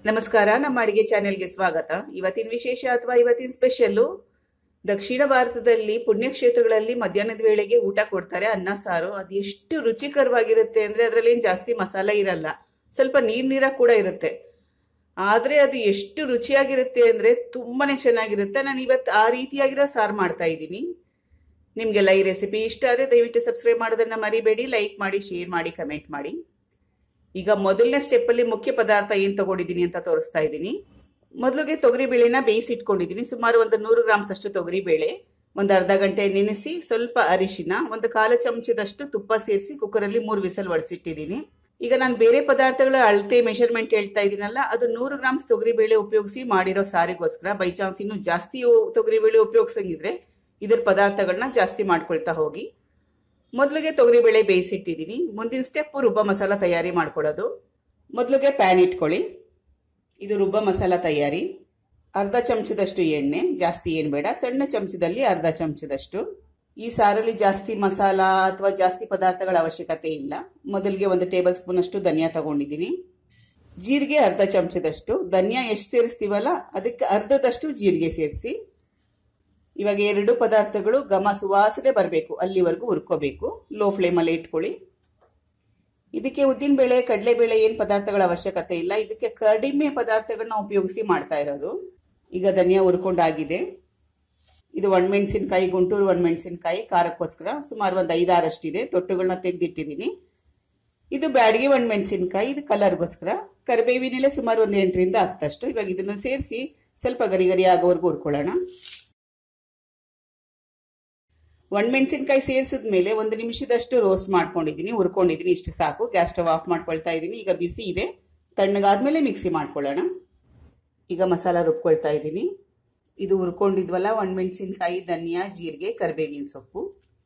ನಮಸ್ಕಾರ ನಮ್ಮ ಅಡಿಗೆ ಚಾನೆಲ್ಗೆ ಸ್ವಾಗತ ಇವತ್ತಿನ ವಿಶೇಷ ಅಥವಾ ಇವತ್ತಿನ ಸ್ಪೆಷಲ್ಲು ದಕ್ಷಿಣ ಭಾರತದಲ್ಲಿ ಪುಣ್ಯಕ್ಷೇತ್ರಗಳಲ್ಲಿ ಮಧ್ಯಾಹ್ನದ ವೇಳೆಗೆ ಊಟ ಕೊಡ್ತಾರೆ ಅನ್ನ ಸಾರು ಅದು ಎಷ್ಟು ರುಚಿಕರವಾಗಿರುತ್ತೆ ಅಂದ್ರೆ ಅದರಲ್ಲಿ ಏನು ಜಾಸ್ತಿ ಮಸಾಲೆ ಇರಲ್ಲ ಸ್ವಲ್ಪ ನೀರ್ ನೀರ ಕೂಡ ಇರುತ್ತೆ ಆದ್ರೆ ಅದು ಎಷ್ಟು ರುಚಿಯಾಗಿರುತ್ತೆ ಅಂದ್ರೆ ತುಂಬಾನೇ ಚೆನ್ನಾಗಿರುತ್ತೆ ನಾನು ಇವತ್ತು ಆ ರೀತಿಯಾಗಿರೋ ಸಾರು ಮಾಡ್ತಾ ಇದ್ದೀನಿ ನಿಮ್ಗೆಲ್ಲ ಈ ರೆಸಿಪಿ ಇಷ್ಟ ಆದರೆ ದಯವಿಟ್ಟು ಸಬ್ಸ್ಕ್ರೈಬ್ ಮಾಡೋದನ್ನ ಮರಿಬೇಡಿ ಲೈಕ್ ಮಾಡಿ ಶೇರ್ ಮಾಡಿ ಕಮೆಂಟ್ ಮಾಡಿ ಈಗ ಮೊದಲನೇ ಸ್ಟೆಪ್ ಅಲ್ಲಿ ಮುಖ್ಯ ಪದಾರ್ಥ ಏನ್ ತಗೊಂಡಿದ್ದೀನಿ ಅಂತ ತೋರಿಸ್ತಾ ಇದ್ದೀನಿ ಮೊದಲಿಗೆ ತೊಗರಿ ಬೇಳೆನ ಬೇಯಿಸಿ ಇಟ್ಕೊಂಡಿದ್ದೀನಿ ಸುಮಾರು ಒಂದು ನೂರು ಗ್ರಾಮ್ಸ್ ಅಷ್ಟು ತೊಗರಿ ಬೇಳೆ ಒಂದು ಅರ್ಧ ಗಂಟೆ ನೆನೆಸಿ ಸ್ವಲ್ಪ ಅರಿಶಿನ ಒಂದು ಕಾಲು ಚಮಚದಷ್ಟು ತುಪ್ಪ ಸೇರಿಸಿ ಕುಕ್ಕರಲ್ಲಿ ಮೂರು ವಿಸಲ್ ಒಡಿಸಿಟ್ಟಿದ್ದೀನಿ ಈಗ ನಾನು ಬೇರೆ ಪದಾರ್ಥಗಳ ಅಳತೆ ಮೆಷರ್ಮೆಂಟ್ ಹೇಳ್ತಾ ಇದ್ದೀನಲ್ಲ ಅದು ನೂರು ಗ್ರಾಮ್ಸ್ ತೊಗರಿ ಬೇಳೆ ಉಪಯೋಗಿಸಿ ಮಾಡಿರೋ ಸಾರಿಗೋಸ್ಕರ ಬೈ ಚಾನ್ಸ್ ಇನ್ನು ಜಾಸ್ತಿ ತೊಗರಿ ಬೇಳೆ ಉಪಯೋಗಿಸಂಗಿದ್ರೆ ಇದ್ರ ಪದಾರ್ಥಗಳನ್ನ ಜಾಸ್ತಿ ಮಾಡ್ಕೊಳ್ತಾ ಹೋಗಿ ಮೊದಲಿಗೆ ತೊಗರಿಬೇಳೆ ಬೇಯಿಸಿಟ್ಟಿದ್ದೀನಿ ಮುಂದಿನ ಸ್ಟೆಪ್ ರುಬ್ಬ ಮಸಾಲ ತಯಾರಿ ಮಾಡ್ಕೊಳ್ಳೋದು ಮೊದಲಿಗೆ ಪ್ಯಾನ್ ಇಟ್ಕೊಳ್ಳಿ ಇದು ರುಬ್ಬ ಮಸಾಲ ತಯಾರಿ ಅರ್ಧ ಚಮಚದಷ್ಟು ಎಣ್ಣೆ ಜಾಸ್ತಿ ಏನು ಬೇಡ ಸಣ್ಣ ಚಮಚದಲ್ಲಿ ಅರ್ಧ ಚಮಚದಷ್ಟು ಈ ಸಾರಲ್ಲಿ ಜಾಸ್ತಿ ಮಸಾಲ ಅಥವಾ ಜಾಸ್ತಿ ಪದಾರ್ಥಗಳ ಅವಶ್ಯಕತೆ ಇಲ್ಲ ಮೊದಲಿಗೆ ಒಂದು ಟೇಬಲ್ ಸ್ಪೂನ್ ಅಷ್ಟು ಧನಿಯಾ ತಗೊಂಡಿದ್ದೀನಿ ಜೀರಿಗೆ ಅರ್ಧ ಚಮಚದಷ್ಟು ಧನಿಯಾ ಎಷ್ಟು ಸೇರಿಸ್ತೀವಲ್ಲ ಅದಕ್ಕೆ ಅರ್ಧದಷ್ಟು ಜೀರಿಗೆ ಸೇರಿಸಿ ಇವಾಗ ಎರಡು ಪದಾರ್ಥಗಳು ಘಮ ಸುವಾಸನೆ ಬರಬೇಕು ಅಲ್ಲಿವರೆಗೂ ಹುರ್ಕೋಬೇಕು ಲೋ ಫ್ಲೇಮಲ್ಲಿ ಇಟ್ಕೊಳ್ಳಿ ಇದಕ್ಕೆ ಉದ್ದಿನಬೇಳೆ ಕಡಲೆಬೇಳೆ ಏನು ಪದಾರ್ಥಗಳ ಅವಶ್ಯಕತೆ ಇಲ್ಲ ಇದಕ್ಕೆ ಕಡಿಮೆ ಪದಾರ್ಥಗಳನ್ನ ಉಪಯೋಗಿಸಿ ಮಾಡ್ತಾ ಇರೋದು ಈಗ ಧನಿಯಾ ಹುರ್ಕೊಂಡಾಗಿದೆ ಇದು ಒಣಮೆಣಸಿನ್ಕಾಯಿ ಗುಂಟೂರು ಒಣಮೆಣಸಿನ್ಕಾಯಿ ಖಾರಕ್ಕೋಸ್ಕರ ಸುಮಾರು ಒಂದು ಐದಾರಷ್ಟಿದೆ ತೊಟ್ಟುಗಳನ್ನ ತೆಗೆದಿಟ್ಟಿದ್ದೀನಿ ಇದು ಬ್ಯಾಡಗಿ ಒಣಮೆಣಸಿನ್ಕಾಯಿ ಇದು ಕಲರ್ಗೋಸ್ಕರ ಕರಿಬೇವಿನೆಲೆ ಸುಮಾರು ಒಂದು ಎಂಟರಿಂದ ಹತ್ತಷ್ಟು ಇವಾಗ ಇದನ್ನು ಸೇರಿಸಿ ಸ್ವಲ್ಪ ಗರಿ ಗರಿ ಆಗೋವರೆಗೂ ಹುರ್ಕೊಳ್ಳೋಣ ಒಣಮೆಣಸಿನ್ಕಾಯಿ ಸೇರಿಸಿದ ಮೇಲೆ ಒಂದು ನಿಮಿಷದಷ್ಟು ರೋಸ್ಟ್ ಮಾಡ್ಕೊಂಡಿದ್ದೀನಿ ಹುರ್ಕೊಂಡಿದ್ದೀನಿ ಇಷ್ಟು ಸಾಕು ಗ್ಯಾಸ್ ಸ್ಟವ್ ಆಫ್ ಮಾಡ್ಕೊಳ್ತಾ ಇದ್ದೀನಿ ಈಗ ಬಿಸಿ ಇದೆ ತಣ್ಣಗಾದ್ಮೇಲೆ ಮಿಕ್ಸಿ ಮಾಡ್ಕೊಳ್ಳೋಣ ಈಗ ಮಸಾಲ ರುಬ್ಕೊಳ್ತಾ ಇದ್ದೀನಿ ಇದು ಹುರ್ಕೊಂಡಿದ್ವಲ್ಲ ಒಣಮೆಣಸಿನ್ಕಾಯಿ ಧನಿಯಾ ಜೀರಿಗೆ ಕರಿಬೇವಿನ ಸೊಪ್ಪು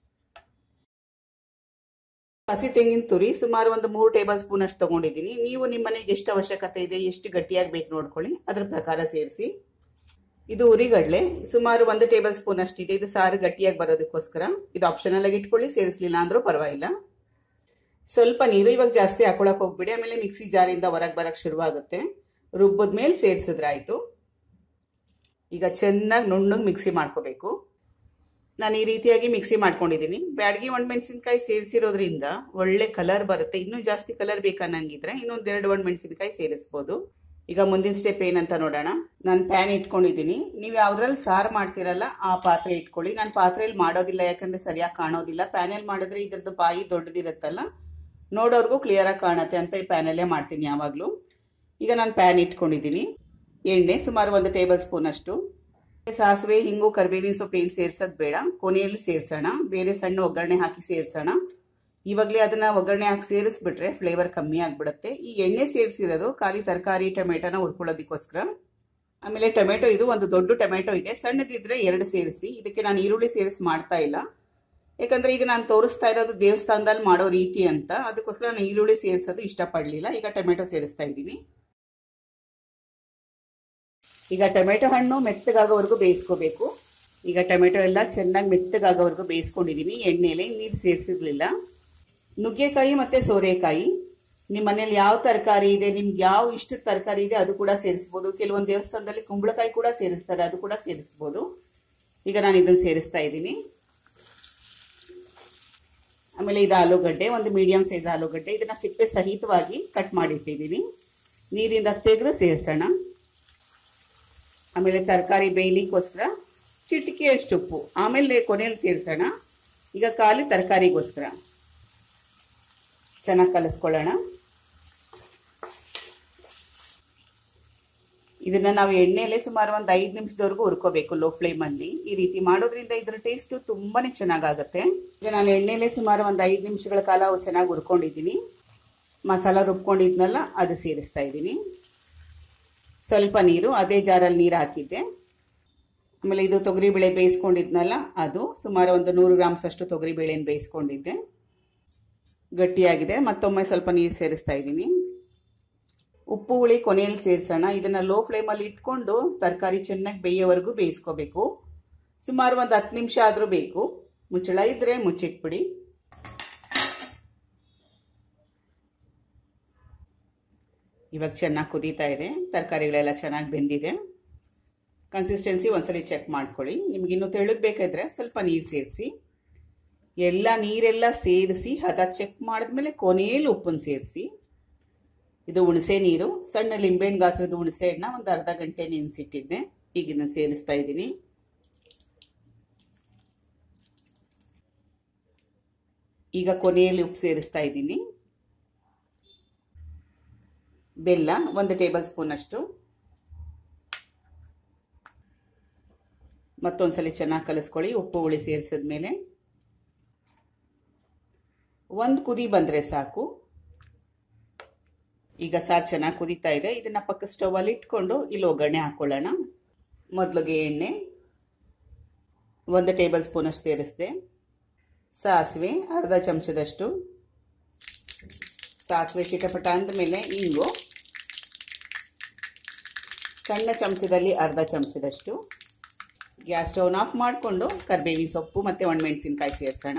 ಹಸಿ ತೆಂಗಿನ ತುರಿ ಸುಮಾರು ಒಂದು ಮೂರು ಟೇಬಲ್ ಸ್ಪೂನ್ ಅಷ್ಟು ತಗೊಂಡಿದ್ದೀನಿ ನೀವು ನಿಮ್ಮ ಮನೆಗೆ ಎಷ್ಟು ಅವಶ್ಯಕತೆ ಇದೆ ಎಷ್ಟು ಗಟ್ಟಿಯಾಗಿ ಬೇಕು ನೋಡ್ಕೊಳ್ಳಿ ಅದ್ರ ಪ್ರಕಾರ ಸೇರಿಸಿ ಇದು ಉರಿಗಡ್ಲೆ ಸುಮಾರು ಒಂದು ಟೇಬಲ್ ಸ್ಪೂನ್ ಅಷ್ಟಿದೆ ಇದು ಸಾರು ಗಟ್ಟಿಯಾಗಿ ಬರೋದಕ್ಕೋಸ್ಕರ ಇದು ಆಪ್ಷನಲ್ ಆಗಿ ಇಟ್ಕೊಳ್ಳಿ ಸೇರಿಸಲಿಲ್ಲ ಅಂದ್ರೂ ಪರವಾಗಿಲ್ಲ ಸ್ವಲ್ಪ ನೀರು ಇವಾಗ ಜಾಸ್ತಿ ಹಾಕೊಳಕ್ ಹೋಗ್ಬಿಡಿ ಆಮೇಲೆ ಮಿಕ್ಸಿ ಜಾರಿಂದ ಹೊರಗೆ ಬರಕ್ ಶುರುವಾಗುತ್ತೆ ರುಬ್ಬದ ಮೇಲೆ ಸೇರಿಸಿದ್ರಾಯ್ತು ಈಗ ಚೆನ್ನಾಗಿ ನುಣ್ಣಗೆ ಮಿಕ್ಸಿ ಮಾಡ್ಕೋಬೇಕು ನಾನು ಈ ರೀತಿಯಾಗಿ ಮಿಕ್ಸಿ ಮಾಡ್ಕೊಂಡಿದ್ದೀನಿ ಬ್ಯಾಡಗಿ ಒಣಮೆಣಸಿನ್ಕಾಯಿ ಸೇರಿಸಿರೋದ್ರಿಂದ ಒಳ್ಳೆ ಕಲರ್ ಬರುತ್ತೆ ಇನ್ನೂ ಜಾಸ್ತಿ ಕಲರ್ ಬೇಕನ್ನಂಗಿದ್ರೆ ಇನ್ನೊಂದೆರಡು ಒಣಮೆಣಸಿನ್ಕಾಯಿ ಸೇರಿಸ್ಬೋದು ಈಗ ಮುಂದಿನ ಸ್ಟೆಪ್ ಏನಂತ ನೋಡೋಣ ನಾನು ಪ್ಯಾನ್ ಇಟ್ಕೊಂಡಿದ್ದೀನಿ ನೀವು ಯಾವ್ದ್ರಲ್ಲಿ ಸಾರು ಮಾಡ್ತಿರಲ್ಲ ಆ ಪಾತ್ರೆ ಇಟ್ಕೊಳ್ಳಿ ನಾನು ಪಾತ್ರೆಯಲ್ಲಿ ಮಾಡೋದಿಲ್ಲ ಯಾಕಂದ್ರೆ ಸರಿಯಾಗಿ ಕಾಣೋದಿಲ್ಲ ಪ್ಯಾನಲ್ಲಿ ಮಾಡಿದ್ರೆ ಇದ್ರದ್ದು ಬಾಯಿ ದೊಡ್ಡದಿರುತ್ತಲ್ಲ ನೋಡೋರ್ಗೂ ಕ್ಲಿಯರಾಗಿ ಕಾಣುತ್ತೆ ಅಂತ ಈ ಪ್ಯಾನಲ್ಲೇ ಮಾಡ್ತೀನಿ ಯಾವಾಗಲೂ ಈಗ ನಾನು ಪ್ಯಾನ್ ಇಟ್ಕೊಂಡಿದ್ದೀನಿ ಎಣ್ಣೆ ಸುಮಾರು ಒಂದು ಟೇಬಲ್ ಸ್ಪೂನ್ ಅಷ್ಟು ಸಾಸಿವೆ ಹಿಂಗು ಕರಿಬೇವಿನ ಸೊಪ್ಪು ಏನು ಸೇರ್ಸೋದು ಬೇಡ ಕೊನೆಯಲ್ಲಿ ಸೇರಿಸೋಣ ಬೇರೆ ಸಣ್ಣ ಒಗ್ಗರಣೆ ಹಾಕಿ ಸೇರಿಸೋಣ ಇವಾಗಲೇ ಅದನ್ನ ಒಗ್ಗರಣೆ ಹಾಕಿ ಸೇರಿಸ್ಬಿಟ್ರೆ ಫ್ಲೇವರ್ ಕಮ್ಮಿ ಆಗಿಬಿಡುತ್ತೆ ಈ ಎಣ್ಣೆ ಸೇರಿಸಿರೋದು ಖಾಲಿ ತರಕಾರಿ ಟೊಮೆಟೊನ ಹುರ್ಕೊಳ್ಳೋದಕ್ಕೋಸ್ಕರ ಆಮೇಲೆ ಟೊಮೆಟೊ ಇದು ಒಂದು ದೊಡ್ಡ ಟೊಮೆಟೊ ಇದೆ ಸಣ್ಣದಿದ್ರೆ ಎರಡು ಸೇರಿಸಿ ಇದಕ್ಕೆ ನಾನು ಈರುಳ್ಳಿ ಸೇರಿಸಿ ಮಾಡ್ತಾ ಇಲ್ಲ ಯಾಕಂದ್ರೆ ಈಗ ನಾನು ತೋರಿಸ್ತಾ ಇರೋದು ದೇವಸ್ಥಾನದಲ್ಲಿ ಮಾಡೋ ರೀತಿ ಅಂತ ಅದಕ್ಕೋಸ್ಕರ ನಾನು ಈರುಳ್ಳಿ ಸೇರಿಸೋದು ಇಷ್ಟಪಡಲಿಲ್ಲ ಈಗ ಟೊಮೆಟೊ ಸೇರಿಸ್ತಾ ಇದ್ದೀನಿ ಈಗ ಟೊಮೆಟೊ ಹಣ್ಣು ಮೆತ್ತಗಾಗೋವರೆಗೂ ಬೇಯಿಸ್ಕೋಬೇಕು ಈಗ ಟೊಮೆಟೊ ಎಲ್ಲ ಚೆನ್ನಾಗಿ ಮೆತ್ತಗಾಗೋವರೆಗೂ ಬೇಯಿಸ್ಕೊಂಡಿದ್ದೀನಿ ಎಣ್ಣೆಲೆ ನೀರು ಸೇರಿಸಿರ್ಲಿಲ್ಲ ನುಗ್ಗೆಕಾಯಿ ಮತ್ತೆ ಸೋರೆಕಾಯಿ ನಿಮ್ಮ ಮನೇಲಿ ಯಾವ ತರಕಾರಿ ಇದೆ ನಿಮ್ಗೆ ಯಾವ ಇಷ್ಟದ ತರಕಾರಿ ಇದೆ ಅದು ಕೂಡ ಸೇರಿಸ್ಬೋದು ಕೆಲವೊಂದು ದೇವಸ್ಥಾನದಲ್ಲಿ ಕುಂಬಳಕಾಯಿ ಕೂಡ ಸೇರಿಸ್ತಾರೆ ಅದು ಕೂಡ ಸೇರಿಸ್ಬೋದು ಈಗ ನಾನು ಇದನ್ನು ಸೇರಿಸ್ತಾ ಇದ್ದೀನಿ ಆಮೇಲೆ ಇದು ಆಲೂಗಡ್ಡೆ ಒಂದು ಮೀಡಿಯಂ ಸೈಜ್ ಆಲೂಗಡ್ಡೆ ಇದನ್ನ ಸಿಪ್ಪೆ ಸಹಿತವಾಗಿ ಕಟ್ ಮಾಡಿಟ್ಟಿದ್ದೀನಿ ನೀರಿಂದ ತೆಗೆದು ಸೇರಿಸೋಣ ಆಮೇಲೆ ತರಕಾರಿ ಬೇಯಲಿಕ್ಕೋಸ್ಕರ ಚಿಟಿಕೆಯಷ್ಟು ಉಪ್ಪು ಆಮೇಲೆ ಕೊನೆಯಲ್ಲಿ ಸೇರಿಸೋಣ ಈಗ ಖಾಲಿ ತರಕಾರಿಗೋಸ್ಕರ ಚೆನ್ನಾಗಿ ಕಲಿಸ್ಕೊಳ್ಳೋಣ ಇದನ್ನ ನಾವು ಎಣ್ಣೆಲೆ ಸುಮಾರು ಒಂದು ಐದು ನಿಮಿಷದವರೆಗೂ ಹುರ್ಕೋಬೇಕು ಲೋ ಫ್ಲೇಮಲ್ಲಿ ಈ ರೀತಿ ಮಾಡೋದ್ರಿಂದ ಇದ್ರ ಟೇಸ್ಟು ತುಂಬಾನೇ ಚೆನ್ನಾಗಾಗುತ್ತೆ ಈಗ ನಾನು ಎಣ್ಣೆಲೆ ಸುಮಾರು ಒಂದು ಐದು ನಿಮಿಷಗಳ ಕಾಲ ಅವು ಚೆನ್ನಾಗಿ ಹುರ್ಕೊಂಡಿದ್ದೀನಿ ಮಸಾಲ ರುಬ್ಕೊಂಡಿದ್ನಲ್ಲ ಅದು ಸೇರಿಸ್ತಾ ಇದ್ದೀನಿ ಸ್ವಲ್ಪ ನೀರು ಅದೇ ಜಾರಲ್ಲಿ ನೀರು ಹಾಕಿದ್ದೆ ಆಮೇಲೆ ಇದು ತೊಗರಿಬೇಳೆ ಬೇಯಿಸ್ಕೊಂಡಿದ್ನಲ್ಲ ಅದು ಸುಮಾರು ಒಂದು ನೂರು ಗ್ರಾಮ್ಸ್ ಅಷ್ಟು ತೊಗರಿಬೇಳೆನ ಬೇಯಿಸ್ಕೊಂಡಿದ್ದೆ ಗಟ್ಟಿಯಾಗಿದೆ ಮತ್ತೊಮ್ಮೆ ಸ್ವಲ್ಪ ನೀರು ಸೇರಿಸ್ತಾ ಇದ್ದೀನಿ ಉಪ್ಪು ಹುಳಿ ಕೊನೆಯಲ್ಲಿ ಸೇರಿಸೋಣ ಇದನ್ನು ಲೋ ಫ್ಲೇಮಲ್ಲಿ ಇಟ್ಕೊಂಡು ತರಕಾರಿ ಚೆನ್ನಾಗಿ ಬೇಯೋವರೆಗೂ ಬೇಯಿಸ್ಕೋಬೇಕು ಸುಮಾರು ಒಂದು ಹತ್ತು ನಿಮಿಷ ಆದರೂ ಬೇಕು ಮುಚ್ಚಳ ಇದ್ದರೆ ಮುಚ್ಚಿಟ್ಬಿಡಿ ಇವಾಗ ಚೆನ್ನಾಗಿ ಕುದೀತಾ ಇದೆ ತರಕಾರಿಗಳೆಲ್ಲ ಚೆನ್ನಾಗಿ ಬೆಂದಿದೆ ಕನ್ಸಿಸ್ಟೆನ್ಸಿ ಒಂದ್ಸಲಿ ಚೆಕ್ ಮಾಡ್ಕೊಳ್ಳಿ ನಿಮ್ಗಿನ್ನೂ ತೆಳುಗ್ ಬೇಕಾದ್ರೆ ಸ್ವಲ್ಪ ನೀರು ಸೇರಿಸಿ ಎಲ್ಲ ನೀರೆಲ್ಲ ಸೇರಿಸಿ ಹದ ಚೆಕ್ ಮಾಡಿದ್ಮೇಲೆ ಕೊನೆಯಲ್ಲಿ ಉಪ್ಪನ್ನು ಸೇರಿಸಿ ಇದು ಹುಣಸೆ ನೀರು ಸಣ್ಣ ಲಿಂಬೆಹಣ್ಣು ಗಾತ್ರದ ಹುಣಸೆ ಹಣ್ಣು ಒಂದು ಅರ್ಧ ಗಂಟೆ ನೆನೆಸಿಟ್ಟಿದ್ದೆ ಈಗ ಇದನ್ನ ಸೇರಿಸ್ತಾ ಇದ್ದೀನಿ ಈಗ ಕೊನೆಯಲ್ಲಿ ಉಪ್ಪು ಸೇರಿಸ್ತಾ ಇದ್ದೀನಿ ಬೆಲ್ಲ ಒಂದು ಟೇಬಲ್ ಸ್ಪೂನ್ ಅಷ್ಟು ಮತ್ತೊಂದ್ಸಲಿ ಚೆನ್ನಾಗಿ ಕಲಿಸ್ಕೊಳ್ಳಿ ಉಪ್ಪು ಹುಳಿ ಸೇರಿಸಿದ್ಮೇಲೆ ಒಂದು ಕುದಿ ಬಂದರೆ ಸಾಕು ಈಗ ಸಾರು ಚೆನ್ನಾಗಿ ಕುದೀತಾ ಇದೆ ಇದನ್ನ ಪಕ್ಕ ಸ್ಟವಲ್ಲಿ ಇಟ್ಕೊಂಡು ಇಲ್ಲಿ ಒಗ್ಗರಣೆ ಹಾಕೊಳ್ಳೋಣ ಮೊದಲಿಗೆ ಎಣ್ಣೆ ಒಂದು ಟೇಬಲ್ ಸ್ಪೂನ್ ಅಷ್ಟು ಸೇರಿಸಿದೆ ಸಾಸಿವೆ ಅರ್ಧ ಚಮಚದಷ್ಟು ಸಾಸಿವೆ ಚಿಟಪಟ ಅಂದಮೇಲೆ ಇಂಗು ಸಣ್ಣ ಚಮಚದಲ್ಲಿ ಅರ್ಧ ಚಮಚದಷ್ಟು ಗ್ಯಾಸ್ ಸ್ಟವ್ನ ಆಫ್ ಮಾಡಿಕೊಂಡು ಕರಿಬೇವಿನ ಸೊಪ್ಪು ಮತ್ತು ಒಣಮೆಣಸಿನ್ಕಾಯಿ ಸೇರಿಸೋಣ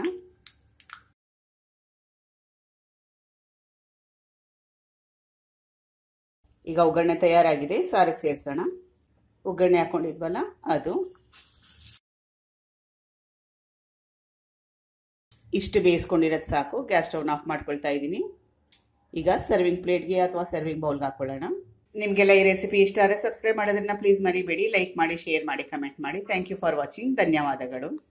ಈಗ ಒಗ್ಗರಣೆ ತಯಾರಾಗಿದೆ ಸಾರಿಗೆ ಸೇರಿಸೋಣ ಒಗ್ಗರಣೆ ಹಾಕೊಂಡಿದ್ವಲ್ಲ ಅದು ಇಷ್ಟು ಬೇಯಿಸ್ಕೊಂಡಿರೋದು ಸಾಕು ಗ್ಯಾಸ್ ಸ್ಟವ್ನ ಆಫ್ ಮಾಡ್ಕೊಳ್ತಾ ಇದ್ದೀನಿ ಈಗ ಸರ್ವಿಂಗ್ ಪ್ಲೇಟ್ಗೆ ಅಥವಾ ಸರ್ವಿಂಗ್ ಬೌಲ್ಗೆ ಹಾಕೊಳ್ಳೋಣ ನಿಮಗೆಲ್ಲ ಈ ರೆಸಿಪಿ ಇಷ್ಟ ಆದರೆ ಸಬ್ಸ್ಕ್ರೈಬ್ ಮಾಡೋದನ್ನ ಪ್ಲೀಸ್ ಮರಿಬೇಡಿ ಲೈಕ್ ಮಾಡಿ ಶೇರ್ ಮಾಡಿ ಕಮೆಂಟ್ ಮಾಡಿ ಥ್ಯಾಂಕ್ ಯು ಫಾರ್ ವಾಚಿಂಗ್ ಧನ್ಯವಾದಗಳು